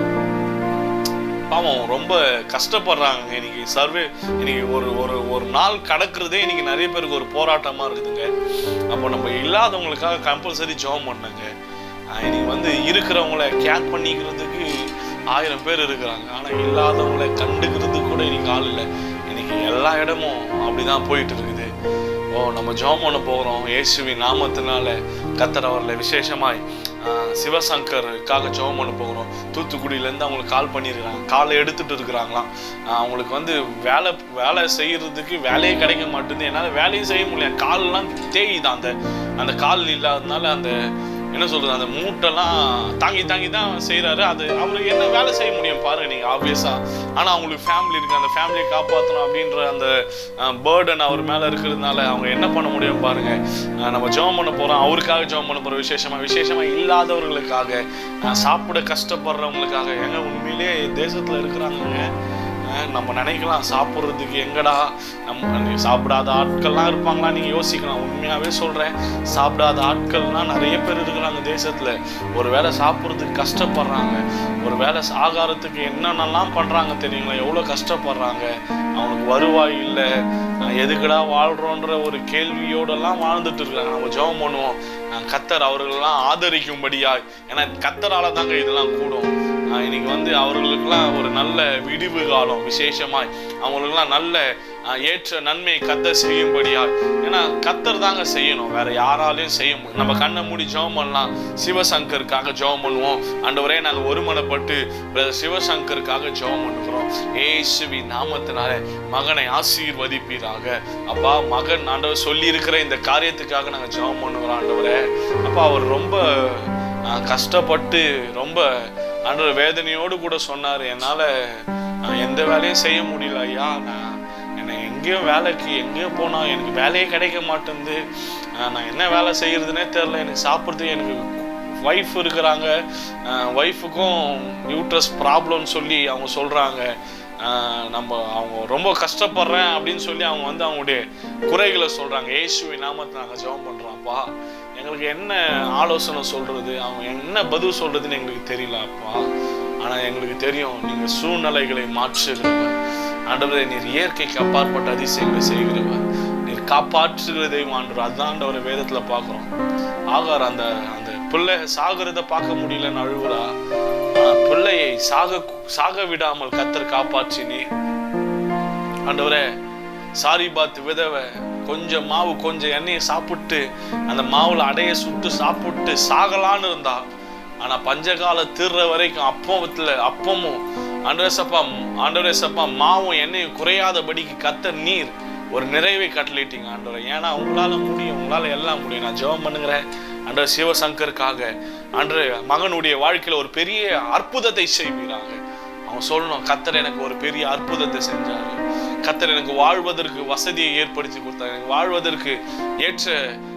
B: பாவம் ரொம்ப கஷ்டப்படுறாங்க இன்னைக்கு சர்வே இன்னைக்கு ஒரு ஒரு ஒரு நாள் கடக்கிறதே இன்னைக்கு நிறைய பேருக்கு ஒரு போராட்டமா இருக்குதுங்க அப்போ நம்ம இல்லாதவங்களுக்காக கம்பல்சரி ஜெபம் பண்ணுங்க ஆஹ் இன்னைக்கு வந்து இருக்கிறவங்கள கேர் பண்ணிக்கிறதுக்கு ஆயிரம் பேர் இருக்கிறாங்க ஆனா இல்லாதவங்களை கண்டுக்கிறதுக்கு கூட இன்னைக்கு ஆள் இல்லை இன்னைக்கு எல்லா இடமும் அப்படிதான் போயிட்டு இருக்குது ஓ நம்ம ஜெபம் பண்ண போகிறோம் இயேசுவின் நாமத்தினால கத்தர் அவர்களை விசேஷமாய் ஆஹ், சிவசங்கருக்காக ஜெபம் பண்ண போகிறோம் தூத்துக்குடியிலேருந்து அவங்களுக்கு கால் பண்ணியிருக்காங்க காலை எடுத்துட்டு இருக்கிறாங்களாம் ஆஹ், அவங்களுக்கு வந்து வேலை வேலை செய்யறதுக்கு வேலையே கிடைக்க மாட்டேங்குது என்னால் வேலையும் செய்ய முடியல கால்லாம் தேயுதான் அந்த அந்த கால் இல்லாததுனால அந்த என்ன சொல்றது அந்த மூட்டெல்லாம் தாங்கி தாங்கி தான் செய்றாரு அது அவருக்கு என்ன வேலை செய்ய முடியும் பாருங்க நீங்க ஆப்வியஸா ஆனா அவங்களுக்கு ஃபேமிலி இருக்கு அந்த ஃபேமிலியை காப்பாற்றணும் அப்படின்ற அந்த பேர்டன் அவர் மேல இருக்கிறதுனால அவங்க என்ன பண்ண முடியும் பாருங்க அஹ் நம்ம ஜெபம் பண்ண போறோம் அவருக்காக ஜெபம் பண்ண போறோம் விசேஷமா விசேஷமா இல்லாதவர்களுக்காக அஹ் சாப்பிட கஷ்டப்படுறவங்களுக்காக எங்க உண்மையிலே தேசத்துல இருக்கிறாங்க அஹ் நம்ம நினைக்கலாம் சாப்பிட்றதுக்கு எங்கடா நம்ம நீ சாப்பிடாத ஆட்கள்லாம் இருப்பாங்களா நீங்க யோசிக்கலாம் உண்மையாவே சொல்றேன் சாப்பிடாத ஆட்கள்லாம் நிறைய பேர் இருக்கிறாங்க தேசத்துல ஒரு வேளை சாப்பிட்றதுக்கு கஷ்டப்படுறாங்க ஒரு வேளை ஆகாரத்துக்கு என்னென்னலாம் பண்றாங்க தெரியுங்களா எவ்வளவு கஷ்டப்படுறாங்க அவனுக்கு வருவாய் இல்லை அஹ் எதுக்குடா வாழ்றோன்ற ஒரு கேள்வியோடலாம் வாழ்ந்துட்டு இருக்காங்க நம்ம ஜெபம் பண்ணுவோம் அஹ் கத்தர் அவர்களெல்லாம் ஆதரிக்கும்படியாய் ஏன்னா கத்தரால தாங்க இதெல்லாம் கூடும் ஆஹ் இன்னைக்கு வந்து அவர்களுக்கெல்லாம் ஒரு நல்ல விடிவு காலம் விசேஷமாய் அவங்களுக்கெல்லாம் நல்ல ஆஹ் ஏற்ற நன்மை கத்தர் செய்யும்படியாய் ஏன்னா கத்தர் தாங்க செய்யணும் வேற யாராலையும் செய்ய முடியும் நம்ம கண்ணை மூடி ஜெபம் பண்ணலாம் சிவசங்கருக்காக ஜெபம் பண்ணுவோம் ஆண்டவரே நாங்க ஒருமனப்பட்டு பிரதர் சிவசங்கருக்காக ஜெபம் பண்ணுகிறோம் ஏசுவி நாமத்தினால மகனை ஆசீர்வதிப்பீராக அப்பா மகன் ஆண்டவர் சொல்லி இருக்கிற இந்த காரியத்துக்காக நாங்க ஜெபம் பண்ணுகிறோம் ஆண்டவரே அப்பா அவர் ரொம்ப ஆஹ் கஷ்டப்பட்டு ரொம்ப ஆண்டவர் வேதனையோடு கூட சொன்னார் என்னால் எந்த வேலையும் செய்ய முடியல ஐயா நான் என்னை எங்கேயும் வேலைக்கு எங்கேயும் போனால் எனக்கு வேலையே கிடைக்க மாட்டேங்குது ஆஹ் நான் என்ன வேலை செய்யறதுனே தெரில எனக்கு சாப்பிட்றதுக்கு எனக்கு ஒய்ஃப் இருக்கிறாங்க ஒய்ஃபுக்கும் யூட்ரஸ் ப்ராப்ளம்னு சொல்லி அவங்க சொல்கிறாங்க நம்ம அவங்க ரொம்ப கஷ்டப்படுறேன் அப்படின்னு சொல்லி அவங்க வந்து அவங்களுடைய குறைகளை சொல்கிறாங்க இயேசுவின் நாமத்தை நாங்கள் ஜெபம் பண்ணுறோம்ப்பா எங்களுக்கு என்ன ஆலோசனை சொல்கிறது அவங்க என்ன பதில் சொல்கிறதுன்னு எங்களுக்கு தெரியல அப்பா ஆனால் எங்களுக்கு தெரியும் நீங்கள் சூழ்நிலைகளை மாற்றுகிறவர் ஆண்டவரே நீர் இயற்கைக்கு அப்பாற்பட்ட அதிசயங்களை செய்கிறவர் நீர் காப்பாற்றுகிற தெய்வம் ஆண்டவர் அதுதான் ஆண்டவர் வேதத்தில் பார்க்குறோம் ஆகார் அந்த அந்த பிள்ளை சாகிறத பார்க்க முடியலன்னு அழுகுறா ஆனா பிள்ளையை சாக சாக விடாமல் கத்தர் காப்பாற்றினே ஆண்டவரே சாரி பாத் விதவை கொஞ்சம் மாவு கொஞ்சம் எண்ணெயை சாப்பிட்டு அந்த மாவுல அடைய சுட்டு சாப்பிட்டு சாகலான்னு இருந்தா ஆனா பஞ்சகால தீர்ற வரைக்கும் அப்பத்துல அப்பமும் ஆண்டவரே சப்பா ஆண்டவரே சப்பா மாவும் எண்ணெயும் குறையாதபடிக்கு கத்த நீர் ஒரு நிறைவை கட்டளிட்டீங்க ஆண்டவரே ஏன்னா உங்களால முடியும் உங்களால எல்லாம் முடியும் நான் ஜெபம் பண்ணுகிறேன் ஆண்டவர் சிவசங்கருக்காக ஆண்டு மகனுடைய வாழ்க்கையில ஒரு பெரிய அற்புதத்தை செய்வீராங்க அவன் சொல்லணும் கத்தர் எனக்கு ஒரு பெரிய அற்புதத்தை செஞ்சாரு கத்தர் எனக்கு வாழ்வதற்கு வசதியை ஏற்படுத்தி கொடுத்தாரு எனக்கு வாழ்வதற்கு ஏற்ற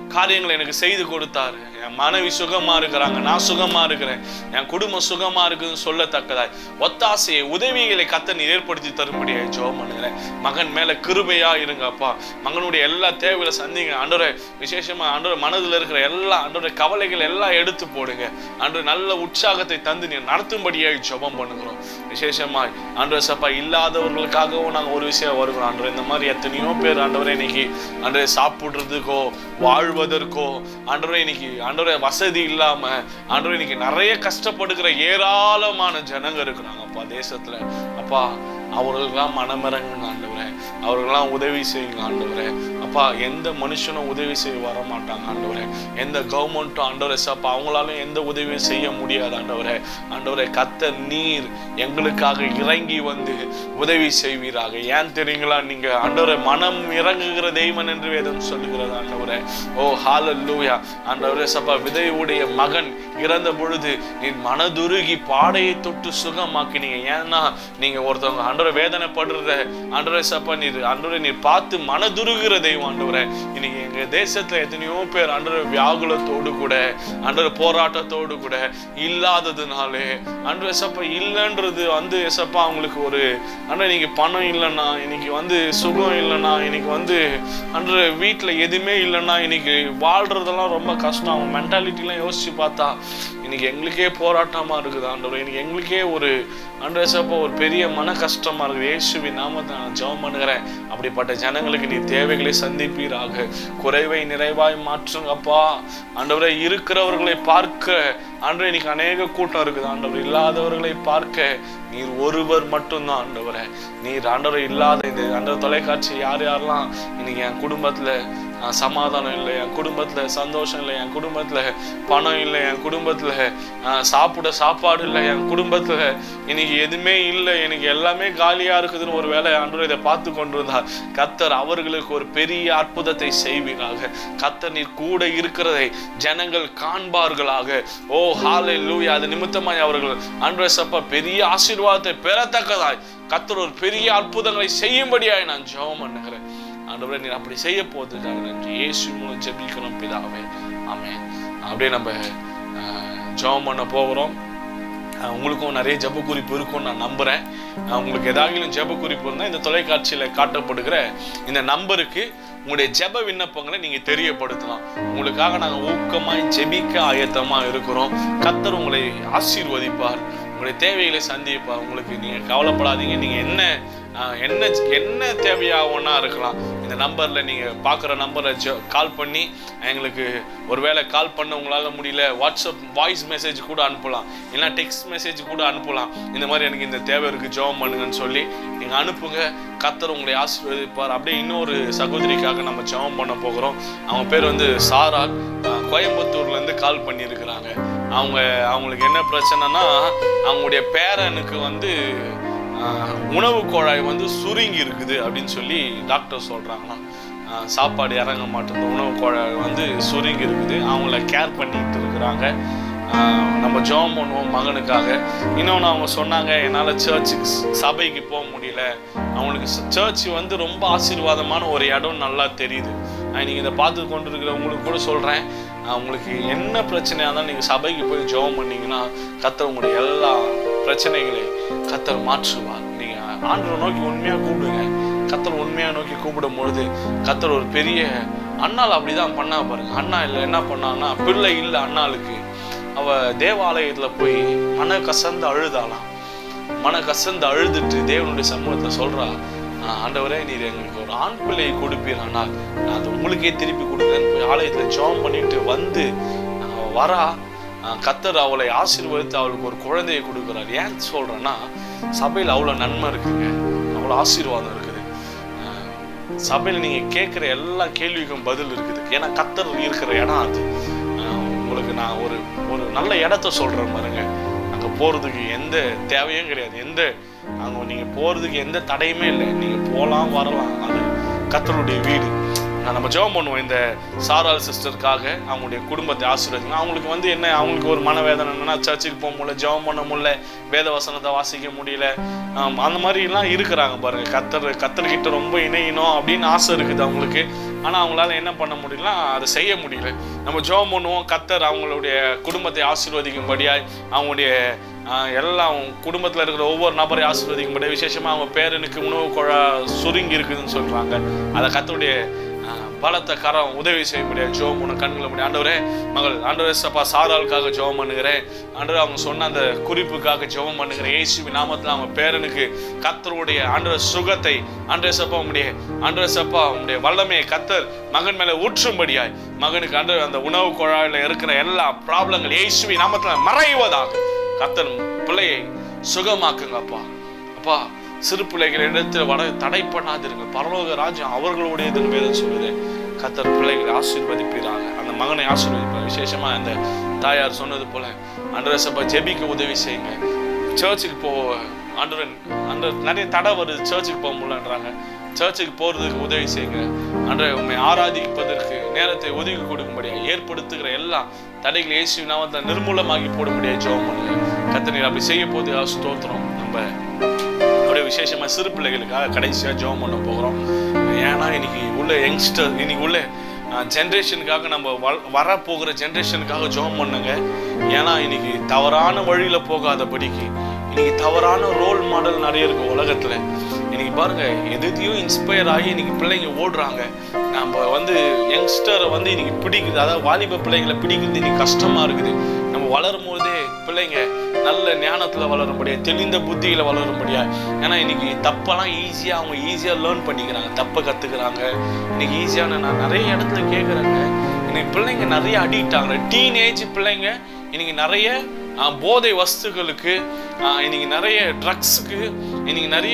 B: காரியங்களை எனக்கு செய்து கொடுத்தாரு என் மனைவி சுகமா இருக்கிறாங்க நான் சுகமா இருக்கிறேன் என் குடும்பம் சுகமா இருக்குதுன்னு சொல்லத்தக்கதாய் ஒத்தாசையை உதவிகளை கத்த நீர் ஏற்படுத்தி தரும்படியாய் ஜெபம் பண்ணுகிறேன் மகன் மேல கிருபையா இருங்க அப்பா மகனுடைய எல்லா தேவைகளை சந்திங்க ஆண்டவரே விசேஷமா ஆண்டவர் மனதில் இருக்கிற எல்லா ஆண்டவரே கவலைகள் எல்லாம் எடுத்து போடுங்க ஆண்டவர் நல்ல உற்சாகத்தை தந்து நீர் நடத்தும்படியாய் ஜெபம் பண்ணுகிறோம் விசேஷமாய் ஆண்டவர் சப்பா இல்லாதவர்களுக்காகவும் நாங்கள் ஒரு விஷயம் வருகிறோம் ஆண்டவர் இந்த மாதிரி எத்தனையோ பேர் ஆண்டவரே இன்னைக்கு ஆண்டவரே சாப்பிடுறதுக்கோ வாழ்வதற்கோ ஆண்டவரே இன்னைக்கு ஆண்டவரே வசதி இல்லாம ஆண்டவரே இன்னைக்கு நிறைய கஷ்டப்படுகிற ஏராளமான ஜனங்க இருக்கிறாங்க அப்பா தேசத்துல அப்பா அவர்களுக்கெல்லாம் மனமிறங்குங்க ஆண்டவரே அவர்களெல்லாம் உதவி செய்யுங்க ஆண்டவரே அப்பா எந்த மனுஷனும் உதவி செய்ய வர மாட்டாங்க ஆண்டவரே எந்த கவர்மெண்ட்டும் ஆண்டவரே சப்பா அவங்களாலும் எந்த உதவியும் செய்ய முடியாது ஆண்டவரே ஆண்டவரே கத்த நீர் எங்களுக்காக இறங்கி வந்து உதவி செய்வீராக ஏன் தெரியுங்களா நீங்க ஆண்டவரே மனம் இறங்குகிற தெய்வன் என்று வேதம் சொல்லுகிறது ஆண்டவரே ஓ ஹalleluya ஆண்டவரே சப்பா விதையுடைய மகன் இறந்த பொழுது நீ மனதுருகி பாடையை தொட்டு சுகமாக்கினீங்க ஏன்னா நீங்க ஒருத்தவங்க ஆண்டவரை வேதனைப்படுறத ஆண்டவரே சப்பா நீர் ஆண்டவரை நீர் பார்த்து மனதுருகிற தெய்வம் ஆண்டவரே இன்னைக்கு எங்க தேசத்துல எத்தனையோ பேர் ஆண்டவரை வியாகுலத்தோடு கூட ஆண்டவரை போராட்டத்தோடு கூட இல்லாததுனாலே ஆண்டவரை சப்பா இல்லைன்றது வந்து சப்பா அவங்களுக்கு ஒரு ஆண்டவரை நீங்க பணம் இல்லைன்னா இன்னைக்கு வந்து சுகம் இல்லைன்னா இன்னைக்கு வந்து ஆண்டவரை வீட்டுல எதுவுமே இல்லைன்னா இன்னைக்கு வாழ்றதெல்லாம் ரொம்ப கஷ்டம் அவங்க மென்டாலிட்டிலாம் யோசிச்சு பார்த்தா இன்னைக்கு எங்களுக்கே போராட்டமா இருக்குது ஆண்டவர் இன்னைக்கு எங்களுக்கே ஒரு ஆண்டவரே சப்பா ஒரு பெரிய மன கஷ்டமா இருக்குது இயேசுவின் நாமத்தை நான் ஜெபம் பண்ணுகிறேன் அப்படிப்பட்ட ஜனங்களுக்கு நீ தேவைகளை சந்திப்பீராக குறைவை நிறைவாய் மாற்றுங்கப்பா ஆண்டவரே இருக்கிறவர்களை பார்க்க ஆண்டவரே இன்னைக்கு அநேக கூட்டம் இருக்குது ஆண்டவர் இல்லாதவர்களை பார்க்க நீர் ஒருவர் மட்டும்தான் ஆண்டவரே நீர் ஆண்டவர் இல்லாத இந்த ஆண்டவர் தொலைக்காட்சி யார் யாரெல்லாம் இன்னைக்கு என் குடும்பத்துல ஆஹ், சமாதானம் இல்லை என் குடும்பத்துல சந்தோஷம் இல்லை என் குடும்பத்துல பணம் இல்லை என் குடும்பத்துல ஆஹ், சாப்பிட சாப்பாடு இல்லை என் குடும்பத்துல இன்னைக்கு எதுவுமே இல்லை எனக்கு எல்லாமே காலியா இருக்குதுன்னு ஒரு வேலை ஆண்டவர் இதை பார்த்து கொண்டிருந்தா கத்தர் அவர்களுக்கு ஒரு பெரிய அற்புதத்தை செய்வீராக கத்தர் நீர் கூட இருக்கிறதை ஜனங்கள் காண்பார்களாக ஓ ஹாலே லூயா அது நிமித்தமாய் அவர்கள் ஆண்டவர் சப்பா பெரிய ஆசீர்வாதத்தை பெறத்தக்கதாய் கத்தர் ஒரு பெரிய அற்புதங்களை செய்யும்படியாய் நான் ஜெபம் பண்ணுகிறேன் ஆண்டவரே நீர் அப்படி செய்ய போவதுக்காக நன்றி இயேசு மூலம் ஜெபிக்கிறோம் பிதாவே ஆமென் அப்படியே நம்ம அஹ், ஜெபம் பண்ண போகிறோம் அஹ், உங்களுக்கும் நிறைய ஜெப குறிப்பு இருக்கும்னு நான் நம்புறேன் அஹ், உங்களுக்கு ஏதாகிலும் ஜெப குறிப்பு இருந்தால் இந்த தொலைக்காட்சியில் காட்டப்படுகிற இந்த நம்பருக்கு உங்களுடைய ஜெப விண்ணப்பங்களை நீங்க தெரியப்படுத்தலாம் உங்களுக்காக நாங்கள் ஊக்கமாய் ஜெபிக்க ஆயத்தமா இருக்கிறோம் கத்தர் உங்களை ஆசீர்வதிப்பார் உங்களுடைய தேவைகளை சந்திப்பார் உங்களுக்கு நீங்க கவலைப்படாதீங்க நீங்க என்ன ஆஹ், என்ன என்ன தேவையாகனா இருக்கலாம் இந்த நம்பர்ல நீங்க பார்க்குற நம்பரை கால் பண்ணி எங்களுக்கு ஒருவேளை கால் பண்ண உங்களால முடியல வாட்ஸ்அப் வாய்ஸ் மெசேஜ் கூட அனுப்பலாம் இல்லைன்னா டெக்ஸ்ட் மெசேஜ் கூட அனுப்பலாம் இந்த மாதிரி எனக்கு இந்த தேவை இருக்கு ஜெபம் பண்ணுங்கன்னு சொல்லி நீங்க அனுப்புங்க கத்தர் உங்களை ஆசீர்வதிப்பார் அப்படியே இன்னொரு சகோதரிக்காக நம்ம ஜெபம் பண்ண போகிறோம் அவங்க பேர் வந்து சாரா ஆஹ், கோயம்புத்தூர்ல இருந்து கால் பண்ணியிருக்கிறாங்க அவங்க அவங்களுக்கு என்ன பிரச்சனைனா அவங்களுடைய பேரனுக்கு வந்து ஆஹ், உணவு குழாய் வந்து சுருங்கி இருக்குது அப்படின்னு சொல்லி டாக்டர் சொல்றாங்களாம் ஆஹ், சாப்பாடு இறங்க மாட்டேங்குது உணவு குழாய் வந்து சுருங்கி இருக்குது அவங்கள கேர் பண்ணிட்டு இருக்கிறாங்க ஆஹ், நம்ம ஜெபம் பண்ணுவோம் மகனுக்காக இன்னொன்று அவங்க சொன்னாங்க என்னால் சர்ச்சுக்கு சபைக்கு போக முடியல அவங்களுக்கு சர்ச் வந்து ரொம்ப ஆசீர்வாதமான ஒரு இடம் நல்லா தெரியுது நான் நீங்கள் இதை பார்த்து கொண்டு இருக்கிற உங்களுக்கு கூட சொல்கிறேன் உங்களுக்கு என்ன பிரச்சனையாக இருந்தாலும் நீங்கள் சபைக்கு போய் ஜெபம் பண்ணீங்கன்னா கத்தர் உங்களுடைய எல்லா பிரச்சனைகளையும் கத்தர் மாற்றுவார் நீங்கள் ஆண்டவரை நோக்கி உண்மையாக கூப்பிடுங்க கத்தர் உண்மையாக நோக்கி கூப்பிடும் பொழுது கத்தர் ஒரு பெரிய அண்ணாள் அப்படிதான் பண்ணா பாருங்க அண்ணா இல்லை என்ன பண்ணான்னா பிள்ளை இல்லை அண்ணாளுக்கு அவ தேவாலயத்துல போய் மன கசந்து அழுதாளாம் மன கசந்து அழுதுட்டு தேவனுடைய சமூகத்துல சொல்றா "ஆஹ் ஆண்டவரே நீர் எங்களுக்கு ஒரு ஆண் பிள்ளையை கொடுப்பீர் ஆனால் நான் அது உங்களுக்கே திருப்பி கொடுக்குறேன்னு போய் ஆலயத்துல ஜெபம் பண்ணிட்டு வந்து ஆஹ் வரா ஆஹ் கத்தர் அவளை ஆசீர்வதித்து அவளுக்கு ஒரு குழந்தையை கொடுக்குறார் ஏன் சொல்றேன்னா சபையில் அவ்வளோ நன்மை இருக்குங்க அவ்வளோ ஆசீர்வாதம் இருக்குது ஆஹ் சபையில் நீங்க கேட்குற எல்லா கேள்விக்கும் பதில் இருக்குது ஏன்னா கத்தர் இருக்கிற இடம் அது ஆஹ் உங்களுக்கு நான் ஒரு ஒரு நல்ல இடத்த சொல்றேன் பாருங்க அங்க போறதுக்கு எந்த தேவையும் கிடையாது எந்த அங்க நீங்க போறதுக்கு எந்த தடையுமே இல்லை நீங்க போலாம் வரலாம் அது கத்தருடைய வீடு ஆஹ் நம்ம ஜெபம் பண்ணுவோம் இந்த சாரால் சிஸ்டருக்காக அவங்களுடைய குடும்பத்தை ஆசீர்வதிங்க அவங்களுக்கு வந்து என்ன அவங்களுக்கு ஒரு மனவேதனை என்னன்னா சர்ச்சுக்கு போக முடியல ஜெபம் பண்ண முடியல வேத வசனத்தை வாசிக்க முடியல ஆம், அந்த மாதிரிலாம் இருக்கிறாங்க பாருங்க கத்தர் கத்தர்கிட்ட ரொம்ப இணையணும் அப்படின்னு ஆசை இருக்குது அவங்களுக்கு ஆனால் அவங்களால என்ன பண்ண முடியல அதை செய்ய முடியல நம்ம ஜெபம் பண்ணுவோம் கத்தர் அவங்களுடைய குடும்பத்தை ஆசீர்வதிக்கும்படியாய் அவங்களுடைய ஆஹ், எல்லாம் குடும்பத்தில் இருக்கிற ஒவ்வொரு நபரை ஆசீர்வதிக்கும்படியாக விசேஷமாக அவங்க பேரனுக்கு உணவு குழா சுருங்கி இருக்குதுன்னு சொல்கிறாங்க அதை கத்தருடைய ஆஹ், பலத்த கரம் உதவி செய்ய முடியாது ஜோம் பண்ண கண்களை முடியும் ஆண்டவரே மகள் ஆண்டவரே சப்பா சாராளுக்காக ஜெபம் பண்ணுகிறேன் ஆண்டவரே அவங்க சொன்ன அந்த குறிப்புக்காக ஜெபம் பண்ணுகிறேன் இயேசுவின் நாமத்தில் அவங்க பேரனுக்கு கத்தருடைய ஆண்டவர் சுகத்தை ஆண்டவரே சப்பா உடைய ஆண்டவரே சப்பா உடைய வல்லமையை கத்தர் மகன் மேலே ஊற்றும்படியாய் மகனுக்கு ஆண்டவர் அந்த உணவு குழாயில் இருக்கிற எல்லா ப்ராப்ளங்கள் இயேசுவின் நாமத்தில் மறைவதாக கத்தர் பிள்ளையை சுகமாக்குங்க அப்பா அப்பா சிறு பிள்ளைகள் இடத்துல வட தடை பண்ணாதிருங்க பரலோக ராஜ்யம் அவர்களுடையதுன்னு வேதம் சொல்லுது கத்தர் பிள்ளைகளை ஆசீர்வதிப்பீராங்க அந்த மகனை ஆசீர்வதிப்பார் விசேஷமா அந்த தாயார் சொன்னது போல அன்றரசப்பா ஜெபிக்க உதவி செய்யுங்க சர்ச்சுக்கு போ ஆண்டவன் அந்த நிறைய தடை வருது சர்ச்சுக்கு போக முடியலன்றாங்க சர்ச்சுக்கு போறதுக்கு உதவி செய்யுங்க அன்றைய உண்மை ஆராதிப்பதற்கு நேரத்தை ஒதுக்கி கொடுக்கும்படியா ஏற்படுத்துகிற எல்லா தடைகள் இயேசு நாமத்தை நிர்மூலமாகி போடும்படியா ஜெபம் பண்ணுங்க கத்தனை அப்படி செய்ய போது ஸ்தோத்திரம் நம்ம அப்படியே விசேஷமா சிறு பிள்ளைகளுக்காக கடைசியா ஜெபம் பண்ண போகிறோம் ஏன்னா இன்னைக்கு உள்ள யங்ஸ்டர் இன்னைக்கு உள்ள ஜென்ரேஷனுக்காக நம்ம வ- வரப்போகிற ஜென்ரேஷனுக்காக ஜெபம் பண்ணுங்க ஏன்னா இன்னைக்கு தவறான வழியில போகாதபடிக்கு இன்னைக்கு தவறான ரோல் மாடல் நிறைய இருக்கு உலகத்துல இன்னைக்கு பாருங்க எதையும் இன்ஸ்பயர் ஆகி இன்னைக்கு பிள்ளைங்க ஓடுறாங்க நம்ம வந்து யங்ஸ்டரை வந்து இன்னைக்கு பிடிக்குது அதாவது வாலிப பிள்ளைங்களை பிடிக்கிறது இன்னைக்கு கஷ்டமா இருக்குது நம்ம வளரும் போதே பிள்ளைங்க நல்ல ஞானத்துல வளரும்படியா தெளிந்த புத்தியில வளரும்படியா ஏன்னா இன்னைக்கு தப்பெல்லாம் ஈஸியா அவங்க ஈஸியா லேர்ன் பண்ணிக்கிறாங்க தப்பை கத்துக்கிறாங்க இன்னைக்கு ஈஸியான நான் நிறைய இடத்துல கேட்குறேங்க இன்னைக்கு பிள்ளைங்க நிறைய அடிக்ட் ஆகுறாங்க டீனேஜ் பிள்ளைங்க இன்னைக்கு நிறைய ஆஹ், போதை வஸ்துகளுக்கு ஆஹ், இன்னைக்கு நிறைய ட்ரக்ஸுக்கு இன்னைக்கு நிறைய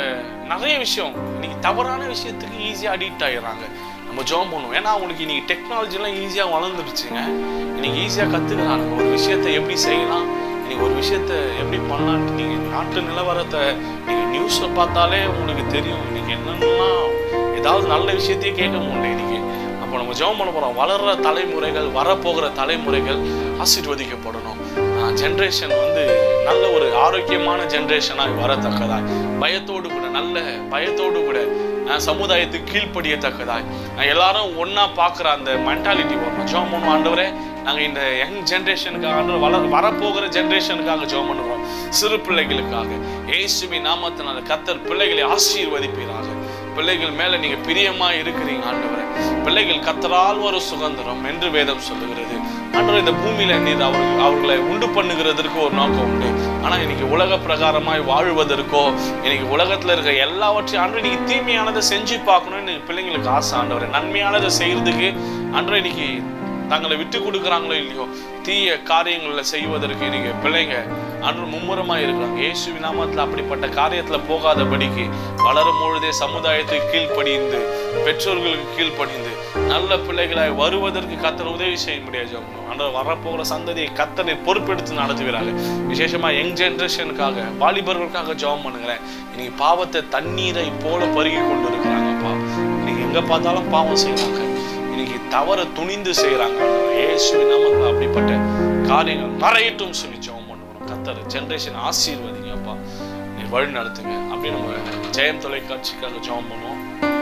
B: நிறைய விஷயம் இன்னைக்கு தவறான விஷயத்துக்கு ஈஸியாக அடிக்ட் ஆகிடுறாங்க நம்ம ஜோம் பண்ணுவோம் ஏன்னா அவங்களுக்கு இன்னைக்கு டெக்னாலஜிலாம் ஈஸியாக வளர்ந்துருச்சுங்க இன்னைக்கு ஈஸியாக கற்றுக்கிறாங்க ஒரு விஷயத்தை எப்படி செய்யலாம் இன்னைக்கு ஒரு விஷயத்த எப்படி பண்ணலான்ட்டு நீங்கள் நாட்டு நிலவரத்தை நீங்கள் நியூஸில் பார்த்தாலே உங்களுக்கு தெரியும் இன்னைக்கு என்னென்னலாம் ஏதாவது நல்ல விஷயத்தையே கேட்க முடியல இன்னைக்கு அப்போ நம்ம ஜெபம் பண்ண போகிறோம் வளர்ற தலைமுறைகள் வரப்போகிற தலைமுறைகள் ஆசீர்வதிக்கப்படணும் ஜென்ரேஷன் வந்து நல்ல ஒரு ஆரோக்கியமான ஜென்ரேஷனாக வரத்தக்கதாய் பயத்தோடு கூட நல்ல பயத்தோடு கூட அஹ், சமுதாயத்துக்கு கீழ்ப்படியத்தக்கதாய் அஹ், எல்லாரும் ஒண்ணா பார்க்குற அந்த மென்டாலிட்டி வரணும் ஜெபம் பண்ணுவோம் ஆண்டவரே நாங்கள் இந்த யங் ஜென்ரேஷனுக்காக ஆண்டவர் வளர வரப்போகிற ஜென்ரேஷனுக்காக ஜெபம் பண்ணுறோம் சிறு பிள்ளைகளுக்காக இயேசுவின் நாமத்தினால கத்தர் பிள்ளைகளை ஆசீர்வதிப்பீராக பிள்ளைகள் மேல நீங்க பிரியமா இருக்கிறீங்க ஆண்டவரே பிள்ளைகள் கத்தரால் ஒரு சுதந்திரம் என்று வேதம் சொல்லுகிறது ஆண்டவர் இந்த பூமியில நீர் அவர்கள் அவர்களை உண்டு பண்ணுகிறதற்கு ஒரு நோக்கம் உண்டு ஆனா இன்னைக்கு உலக பிரகாரமாய் வாழுவதற்கோ இன்னைக்கு உலகத்துல இருக்க எல்லாவற்றையும் ஆண்டு இன்னைக்கு தீமையானதை செஞ்சு பார்க்கணும்னு இன்னைக்கு பிள்ளைங்களுக்கு ஆசை ஆண்டவரே நன்மையானதை செய்யறதுக்கு ஆண்டவர் இன்னைக்கு தங்களை விட்டு கொடுக்குறாங்களோ இல்லையோ தீய காரியங்களில் செய்வதற்கு நீங்க பிள்ளைங்க அன்று மும்முரமா இருக்கிறாங்க இயேசு நாமத்தில் அப்படிப்பட்ட காரியத்துல போகாதபடிக்கு வளரும் பொழுதே சமுதாயத்துக்கு கீழ்ப்படிந்து பெற்றோர்களுக்கு கீழ்ப்படிந்து நல்ல பிள்ளைகளாய் வருவதற்கு கத்தர் உதவி செய்ய முடியாது அன்று வரப்போகிற சந்ததியை கத்தனை பொறுப்பெடுத்து நடத்துகிறாங்க விசேஷமா யங் ஜென்ரேஷனுக்காக வாலிபர்களுக்காக ஜெபம் பண்ணுகிறேன் இன்னைக்கு பாவத்தை தண்ணீரை போல பருகி கொண்டு இருக்கிறாங்கப்பா இன்னைக்கு எங்க பார்த்தாலும் பாவம் செய்யறாங்க இன்னைக்கு தவற துணிந்து செய்யறாங்க இயேசுவின் நாமத்தில் அப்படிப்பட்ட காரியங்கள் மறையட்டும் சொல்லி ஜெபம் பண்ணுவோம் கத்தர் ஜென்ரேஷன் ஆசீர்வதிங்க அப்பா நீ வழி நடத்துங்க அப்படி நம்ம ஜெயம் தொலைக்காட்சிக்காக ஜெபம் பண்ணுவோம்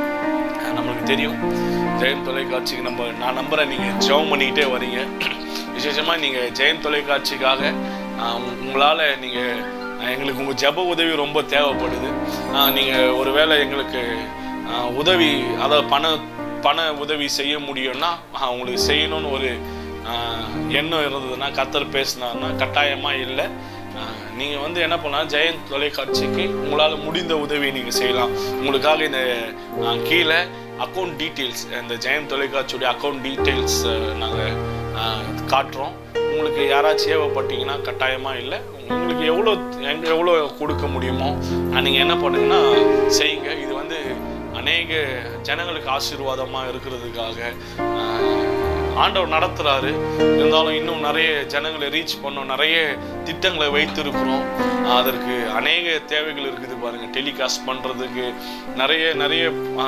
B: அஹ் நம்மளுக்கு தெரியும் ஜெயம் தொலைக்காட்சிக்கு நம்ம நான் நம்புறேன் நீங்க ஜெபம் பண்ணிக்கிட்டே வரீங்க விசேஷமா நீங்க ஜெயம் தொலைக்காட்சிக்காக அஹ் உங்க- உங்களால நீங்க அஹ் எங்களுக்கு உங்க ஜெப உதவி ரொம்ப தேவைப்படுது அஹ் நீங்க ஒருவேளை எங்களுக்கு அஹ் உதவி அதாவது பண பண உதவி செய்ய முடியும்னா அஹ் உங்களுக்கு செய்யணும்னு ஒரு அஹ் எண்ணம் இருந்ததுன்னா கத்தர் பேசினாருன்னா கட்டாயமா இல்லை ஆஹ் நீங்க வந்து என்ன பண்ணலாம் ஜெயந்த் தொலைக்காட்சிக்கு உங்களால முடிந்த உதவி நீங்க செய்யலாம் உங்களுக்காக இந்த ஆஹ் கீழே அக்கௌண்ட் டீட்டெயில்ஸ் இந்த ஜெயந்த் தொலைக்காட்சியுடைய அக்கௌண்ட் டீட்டெயில்ஸ் நாங்க ஆஹ் காட்டுறோம் உங்களுக்கு யாராச்சும் தேவைப்பட்டீங்கன்னா கட்டாயமா இல்லை உங்களுக்கு எவ்வளோ எங்க எவ்வளோ கொடுக்க முடியுமோ ஆஹ் நீங்க என்ன பண்ணுங்கன்னா செய்யுங்க இது வந்து அநேக ஜனங்களுக்கு ஆசீர்வாதமா இருக்கிறதுக்காக ஆஹ் ஆண்டவர் நடத்துறாரு இருந்தாலும் இன்னும் நிறைய ஜனங்களை ரீச் பண்ணோம் நிறைய திட்டங்களை வைத்திருக்கிறோம் அதற்கு அநேக தேவைகள் இருக்குது பாருங்க டெலிகாஸ்ட் பண்றதுக்கு நிறைய நிறைய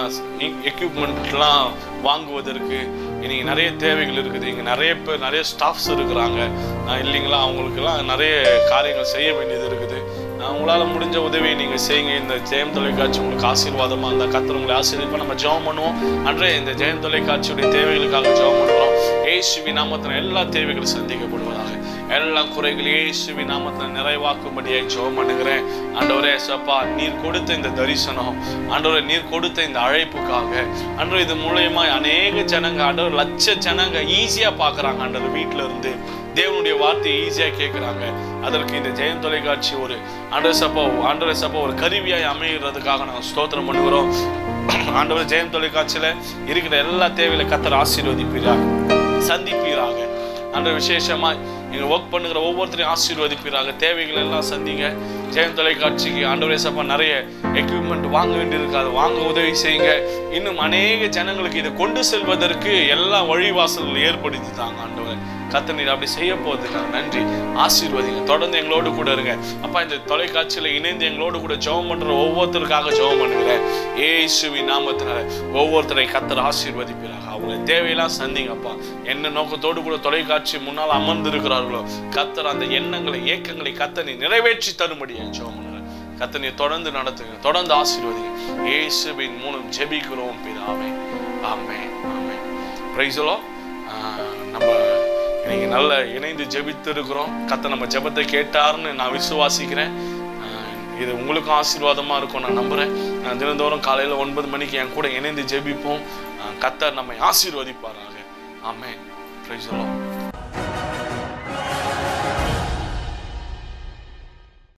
B: எக்யூப்மெண்ட்லாம் வாங்குவதற்கு இன்னைக்கு நிறைய தேவைகள் இருக்குது இங்கே நிறைய பேர் நிறைய ஸ்டாஃப்ஸ் இருக்கிறாங்க ஆஹ் இல்லைங்களா அவங்களுக்கெல்லாம் நிறைய காரியங்கள் செய்ய வேண்டியது இருக்குது ஆஹ் உங்களால முடிஞ்ச உதவியை நீங்க செய்யுங்க இந்த ஜெயம் தொலைக்காட்சி உங்களுக்கு ஆசீர்வாதமா இருந்தா கத்தர் உங்களை ஆசீர்வதிப்பா நம்ம ஜெபம் பண்ணுவோம் அன்றே இந்த ஜெயம் தொலைக்காட்சியுடைய தேவைகளுக்காக ஜெபம் பண்ணுறோம் ஏசுவி நாமத்தில் எல்லா தேவைகளும் சந்திக்கப்படுவதாக எல்லா குறைகள் இயேசுவி நாமத்தில் நிறைவாக்கும்படியாய் ஜெபம் பண்ணுகிறேன் ஆண்டவரே சப்பா நீர் கொடுத்த இந்த தரிசனம் ஆண்டவரே நீர் கொடுத்த இந்த அழைப்புக்காக ஆண்டவர் இது மூலயமா அநேக ஜனங்க ஆண்டவர் லட்ச ஜனங்க ஈஸியா பார்க்கறாங்க ஆண்டவர் வீட்ல இருந்து தேவனுடைய வார்த்தையை ஈஸியா கேட்குறாங்க அதற்கு இந்த ஜெயம் தொலைக்காட்சி ஒரு ஆண்டவர் சப்பா ஆண்டவர் சப்பா ஒரு கருவியாய் அமைகிறதுக்காக நாங்கள் ஸ்தோத்திரம் பண்ணுகிறோம் ஆண்டவர் ஜெயம் தொலைக்காட்சியில இருக்கிற எல்லா தேவையில கத்தர் ஆசீர்வதிப்பீராக சந்திப்பீராக அந்த விசேஷமா நீங்க ஒர்க் பண்ணுகிற ஒவ்வொருத்தரையும் ஆசீர்வதிப்பீராக தேவைகள் எல்லாம் சந்திங்க ஜெயம் தொலைக்காட்சிக்கு ஆண்டவரே சப்பா நிறைய எக்யூப்மெண்ட் வாங்க வேண்டியிருக்கு அதை வாங்க உதவி செய்யுங்க இன்னும் அநேக ஜனங்களுக்கு இதை கொண்டு செல்வதற்கு எல்லா வழிவாசல்கள் ஏற்படுத்தி தாங்க ஆண்டவர் கத்த நீர் அப்படி செய்ய போவதுக்காக நன்றி ஆசீர்வதிங்க தொடர்ந்து எங்களோடு கூட இருங்க அப்பா இந்த தொலைக்காட்சியில இணைந்து எங்களோடு கூட ஜெபம் பண்ற ஒவ்வொருத்தருக்காக ஜெபம் பண்ணுகிறேன் ஏசுவி நாமத்தினால ஒவ்வொருத்தரை கத்தர் ஆசீர்வதிப்பீராக அவங்க தேவையெல்லாம் சந்திங்கப்பா என்ன நோக்கத்தோடு கூட தொலைக்காட்சி முன்னால் அமர்ந்து இருக்கிறார்களோ கத்தர் அந்த எண்ணங்களை ஏக்கங்களை கத்த நீ நிறைவேற்றி தரும்படி என் ஜெபம் பண்ணுறேன் கத்த நீ தொடர்ந்து நடத்துங்க தொடர்ந்து ஆசீர்வதிங்க இயேசுவின் மூலம் ஜெபிக்கிறோம் பிதாவே ஆமே ஆமே பிரைஸலோ நம்ம இன்னைக்கு நல்ல இணைந்து ஜெபித்து இருக்கிறோம் கத்த நம்ம ஜெபத்தை கேட்டாருன்னு நான் விசுவாசிக்கிறேன் ஆஹ் இது உங்களுக்கும் ஆசீர்வாதமா இருக்கும் நான் நம்புறேன் நான் தினந்தோறும் காலையில ஒன்பது மணிக்கு என் கூட இணைந்து ஜெபிப்போம் ஆஹ் கத்தர் நம்மை ஆசீர்வதிப்பாராக ஆமென் பிரைஸ்